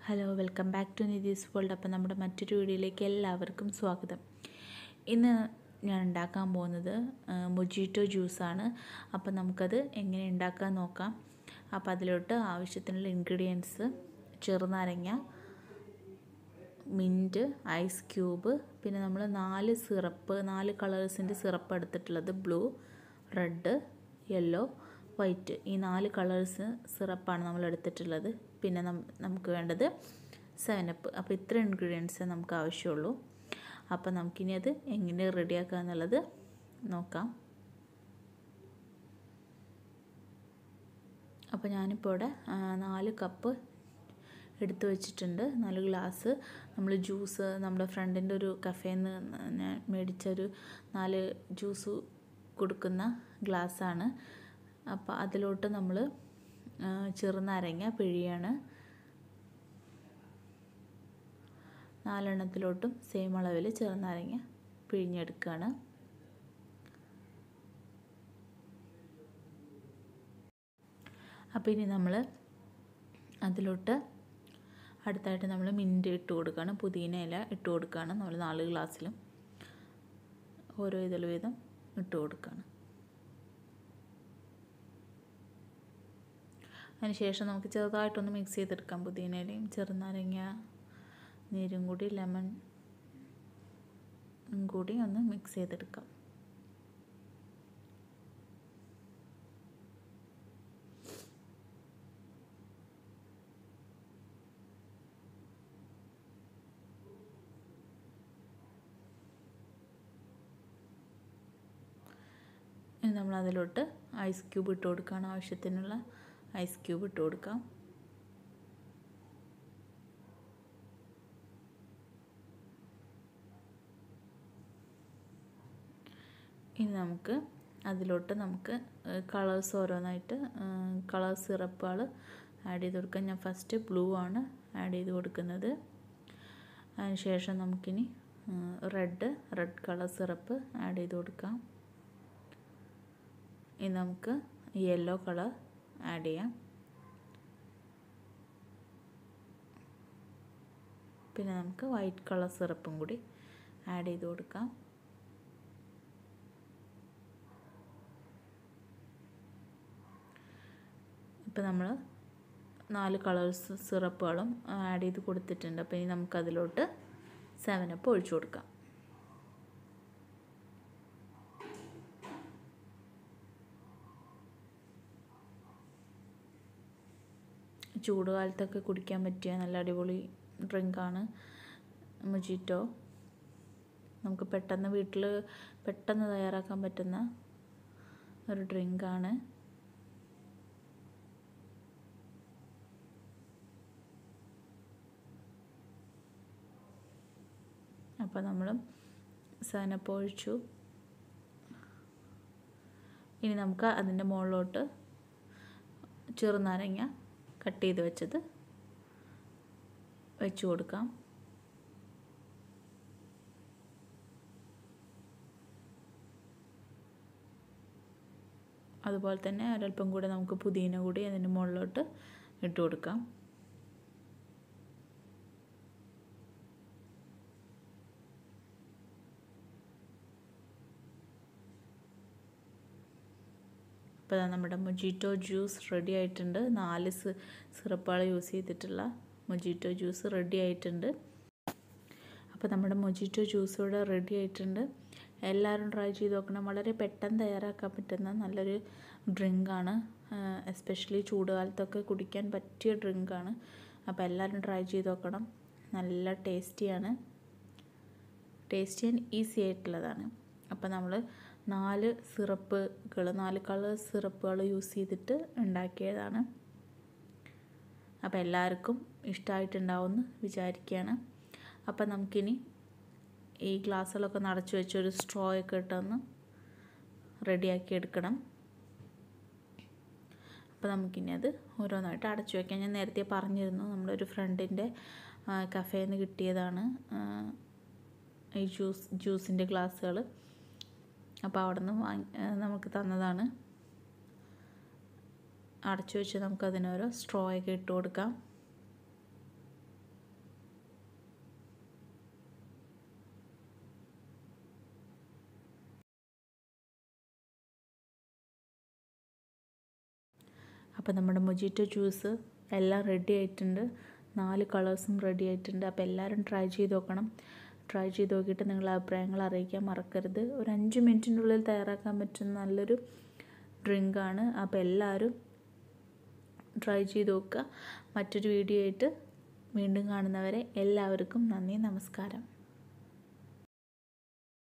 hello welcome back to Nithi's world അപ്പോൾ നമ്മുടെ മറ്റൊരു വീഡിയോയിലേക്ക് എല്ലാവർക്കും സ്വാഗതം ഇന്ന് ഞാൻ ഉണ്ടാക്കാൻ പോകുന്നത് മൊജീറ്റോ ജ്യൂസാണ് അപ്പോൾ നമുക്കത് എങ്ങനെ ഉണ്ടാക്കാൻ നോക്കാം അപ്പോൾ അതിലോട്ട് ആവശ്യത്തിനുള്ള ഇൻഗ്രീഡിയൻസ് ചെറുനാരങ്ങ മിൻറ്റ് ഐസ് ക്യൂബ് പിന്നെ നമ്മൾ നാല് സിറപ്പ് നാല് കളേഴ്സിൻ്റെ സിറപ്പ് എടുത്തിട്ടുള്ളത് ബ്ലൂ റെഡ് യെല്ലോ വൈറ്റ് ഈ നാല് കളേഴ്സ് സിറപ്പാണ് നമ്മൾ എടുത്തിട്ടുള്ളത് പിന്നെ നമുക്ക് വേണ്ടത് സെവനപ്പ് അപ്പോൾ ഇത്ര ഇൻഗ്രീഡിയൻസേ നമുക്ക് ആവശ്യമുള്ളൂ അപ്പോൾ നമുക്കിനി അത് എങ്ങനെ റെഡിയാക്കുക എന്നുള്ളത് നോക്കാം അപ്പോൾ ഞാനിപ്പോൾ ഇവിടെ നാല് കപ്പ് എടുത്തു വെച്ചിട്ടുണ്ട് നാല് ഗ്ലാസ് നമ്മൾ ജ്യൂസ് നമ്മുടെ ഫ്രണ്ടിൻ്റെ ഒരു കഫേയിൽ നിന്ന് ഞാൻ മേടിച്ചൊരു നാല് ജ്യൂസ് കൊടുക്കുന്ന ഗ്ലാസ്സാണ് അപ്പോൾ അതിലോട്ട് നമ്മൾ ചെറുനാരങ്ങ പിഴിയാണ് നാലെണ്ണത്തിലോട്ടും സെയിം അളവിൽ ചെറുനാരങ്ങ പിഴിഞ്ഞെടുക്കുകയാണ് അപ്പോൾ ഇനി നമ്മൾ അതിലോട്ട് അടുത്തായിട്ട് നമ്മൾ മിൻറ്റ് ഇട്ട് കൊടുക്കുകയാണ് പുതിന ഇല ഇട്ട് കൊടുക്കുകയാണ് നമ്മൾ നാല് ഗ്ലാസ്സിലും ഓരോ ഇതിൽ വീതം ഇട്ട് കൊടുക്കുകയാണ് അതിനുശേഷം നമുക്ക് ചെറുതായിട്ടൊന്ന് മിക്സ് ചെയ്തെടുക്കാം പുതിനയിലയും ചെറുനാരങ്ങ നീരും കൂടി ലെമൺ കൂടി ഒന്ന് മിക്സ് ചെയ്തെടുക്കാം ഇനി നമ്മൾ അതിലോട്ട് ഐസ് ക്യൂബ് ഇട്ട് കൊടുക്കുകയാണ് ആവശ്യത്തിനുള്ള ഐസ് ക്യൂബ് ഇട്ട് കൊടുക്കാം ഇനി നമുക്ക് അതിലോട്ട് നമുക്ക് കളേഴ്സ് ഓരോന്നായിട്ട് കളർ സിറപ്പുകൾ ആഡ് ചെയ്ത് കൊടുക്കാം ഞാൻ ഫസ്റ്റ് ബ്ലൂ ആണ് ആഡ് ചെയ്ത് കൊടുക്കുന്നത് അതിനുശേഷം നമുക്കിനി red red colour syrup add ചെയ്ത് കൊടുക്കാം ഇനി നമുക്ക് യെല്ലോ കളർ ആഡ് ചെയ്യാം പിന്നെ നമുക്ക് വൈറ്റ് കളർ സിറപ്പും കൂടി ആഡ് ചെയ്ത് കൊടുക്കാം ഇപ്പോൾ നമ്മൾ നാല് കളേഴ്സ് സിറപ്പുകളും ആഡ് ചെയ്ത് കൊടുത്തിട്ടുണ്ട് അപ്പോൾ ഇനി നമുക്കതിലോട്ട് സെവനപ്പ് ഒഴിച്ചു കൊടുക്കാം ചൂട് കാലത്തൊക്കെ കുടിക്കാൻ പറ്റിയ നല്ല അടിപൊളി ഡ്രിങ്കാണ് മൊജിറ്റോ നമുക്ക് പെട്ടെന്ന് വീട്ടിൽ പെട്ടെന്ന് തയ്യാറാക്കാൻ പറ്റുന്ന ഒരു ഡ്രിങ്കാണ് അപ്പോൾ നമ്മൾ സാനപ്പ് ഒഴിച്ചു ഇനി നമുക്ക് അതിൻ്റെ മുകളിലോട്ട് ചെറുനാരങ്ങ കട്ട് ചെയ്ത് വെച്ചത് വെച്ച് കൊടുക്കാം അതുപോലെ തന്നെ ഒരല്പം കൂടെ നമുക്ക് പുതിന കൂടി അതിൻ്റെ മുകളിലോട്ട് ഇട്ട് കൊടുക്കാം ഇപ്പോൾ നമ്മുടെ മൊജിറ്റോ ജ്യൂസ് റെഡി ആയിട്ടുണ്ട് നാല് സിറപ്പുകൾ യൂസ് ചെയ്തിട്ടുള്ള മൊജിറ്റോ ജ്യൂസ് റെഡി ആയിട്ടുണ്ട് അപ്പോൾ നമ്മുടെ മൊജിറ്റോ ജ്യൂസ് ഇവിടെ റെഡി ആയിട്ടുണ്ട് എല്ലാവരും ട്രൈ ചെയ്ത് നോക്കണം വളരെ പെട്ടെന്ന് തയ്യാറാക്കാൻ പറ്റുന്ന നല്ലൊരു ഡ്രിങ്കാണ് എസ്പെഷ്യലി ചൂടുകാലത്തൊക്കെ കുടിക്കാൻ പറ്റിയ ഡ്രിങ്കാണ് അപ്പോൾ എല്ലാവരും ട്രൈ ചെയ്ത് നോക്കണം നല്ല ടേസ്റ്റിയാണ് ടേസ്റ്റി ആൻഡ് ഈസി ആയിട്ടുള്ളതാണ് അപ്പോൾ നമ്മൾ നാല് സിറപ്പുകൾ നാല് കളർ സിറപ്പുകൾ യൂസ് ചെയ്തിട്ട് ഉണ്ടാക്കിയതാണ് അപ്പോൾ എല്ലാവർക്കും ഇഷ്ടമായിട്ടുണ്ടാവുമെന്ന് വിചാരിക്കുകയാണ് അപ്പോൾ നമുക്കിനി ഈ ഗ്ലാസ്സുകളൊക്കെ നിറച്ച് വെച്ച് ഒരു സ്ട്രോ ഒക്കെ ഇട്ടൊന്ന് റെഡിയാക്കി എടുക്കണം അപ്പോൾ നമുക്കിനി അത് ഓരോന്നായിട്ട് അടച്ചു വയ്ക്കാം ഞാൻ നേരത്തെ പറഞ്ഞിരുന്നു നമ്മുടെ ഒരു ഫ്രണ്ടിൻ്റെ കഫേയിൽ നിന്ന് കിട്ടിയതാണ് ഈ ജ്യൂസ് ജ്യൂസിൻ്റെ ഗ്ലാസ്സുകൾ അപ്പോൾ അവിടെ നിന്ന് വാങ്ങി നമുക്ക് തന്നതാണ് അടച്ചു വെച്ച് നമുക്കതിനോരോ സ്ട്രോ ഒക്കെ ഇട്ട് കൊടുക്കാം അപ്പോൾ നമ്മുടെ മൊജിറ്റോ ജ്യൂസ് എല്ലാം റെഡി ആയിട്ടുണ്ട് നാല് കളേഴ്സും റെഡി ആയിട്ടുണ്ട് അപ്പോൾ എല്ലാവരും ട്രൈ ചെയ്ത് നോക്കണം ട്രൈ ചെയ്ത് നോക്കിയിട്ട് നിങ്ങളുടെ അഭിപ്രായങ്ങൾ അറിയിക്കാൻ മറക്കരുത് ഒരു അഞ്ച് മിനിറ്റിൻ്റെ ഉള്ളിൽ തയ്യാറാക്കാൻ പറ്റുന്ന നല്ലൊരു ഡ്രിങ്കാണ് അപ്പോൾ എല്ലാവരും ട്രൈ ചെയ്ത് നോക്കുക മറ്റൊരു വീഡിയോ ആയിട്ട് വീണ്ടും കാണുന്നവരെ എല്ലാവർക്കും നന്ദി നമസ്കാരം